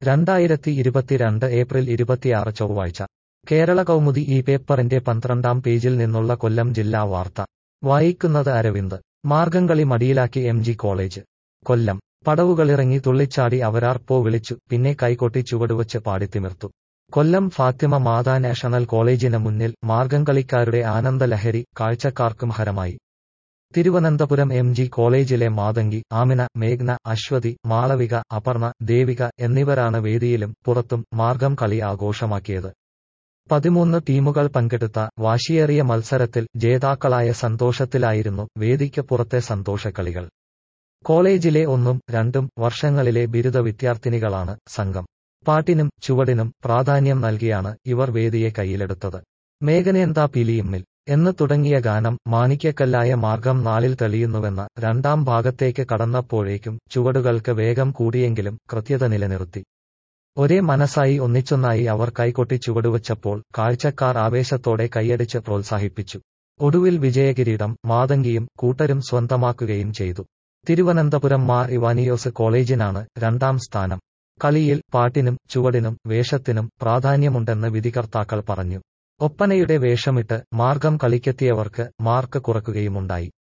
രണ്ടായിരത്തി ഇരുപത്തിരണ്ട് ഏപ്രിൽ ഇരുപത്തിയാറ് ചൊവ്വാഴ്ച കേരള കൗമുദി ഈ പേപ്പറിന്റെ പന്ത്രണ്ടാം പേജിൽ നിന്നുള്ള കൊല്ലം ജില്ലാ വാർത്ത വായിക്കുന്നത് അരവിന്ദ് മാർഗംകളി മടിയിലാക്കി എം ജി കോളേജ് കൊല്ലം പടവുകളിറങ്ങി തുള്ളിച്ചാടി അവരാർപ്പോ വിളിച്ചു പിന്നെ കൈകൊട്ടി ചുവടുവച്ച് പാടിത്തിമിർത്തു കൊല്ലം ഫാത്തിമ മാതാ നാഷണൽ കോളേജിന് മുന്നിൽ മാർഗംകളിക്കാരുടെ ആനന്ദലഹരി കാഴ്ചക്കാർക്കും ഹരമായി തിരുവനന്തപുരം എം ജി കോളേജിലെ മാതങ്കി ആമിന മേഘ്ന അശ്വതി മാളവിക അപർണ ദേവിക എന്നിവരാണ് വേദിയിലും പുറത്തും മാർഗം കളി ആഘോഷമാക്കിയത് പതിമൂന്ന് ടീമുകൾ പങ്കെടുത്ത വാശിയേറിയ മത്സരത്തിൽ ജേതാക്കളായ സന്തോഷത്തിലായിരുന്നു വേദിക്ക് പുറത്തെ സന്തോഷക്കളികൾ കോളേജിലെ ഒന്നും രണ്ടും വർഷങ്ങളിലെ ബിരുദ വിദ്യാർത്ഥിനികളാണ് സംഘം പാട്ടിനും ചുവടിനും പ്രാധാന്യം നൽകിയാണ് ഇവർ വേദിയെ കയ്യിലെടുത്തത് മേഘനേന്താ പിലിയുമ്മിൽ എന്ന് തുടങ്ങിയ ഗാനം മാണിക്യക്കല്ലായ മാർഗം നാളിൽ തെളിയുന്നുവെന്ന രണ്ടാം ഭാഗത്തേക്ക് കടന്നപ്പോഴേക്കും ചുവടുകൾക്ക് വേഗം കൂടിയെങ്കിലും കൃത്യത നിലനിർത്തി ഒരേ മനസ്സായി ഒന്നിച്ചൊന്നായി അവർ കൈകൊട്ടി ചുവടുവച്ചപ്പോൾ കാഴ്ചക്കാർ ആവേശത്തോടെ കൈയടിച്ച് പ്രോത്സാഹിപ്പിച്ചു ഒടുവിൽ വിജയകിരീടം മാതങ്കിയും കൂട്ടരും സ്വന്തമാക്കുകയും ചെയ്തു തിരുവനന്തപുരം മാർ ഇവാനിയോസ് കോളേജിനാണ് രണ്ടാം സ്ഥാനം കളിയിൽ പാട്ടിനും ചുവടിനും വേഷത്തിനും പ്രാധാന്യമുണ്ടെന്ന് വിധികർത്താക്കൾ പറഞ്ഞു ഒപ്പനയുടെ വേഷമിട്ട് മാർഗം കളിക്കെത്തിയവർക്ക് മാർക്ക് കുറക്കുകയുമുണ്ടായി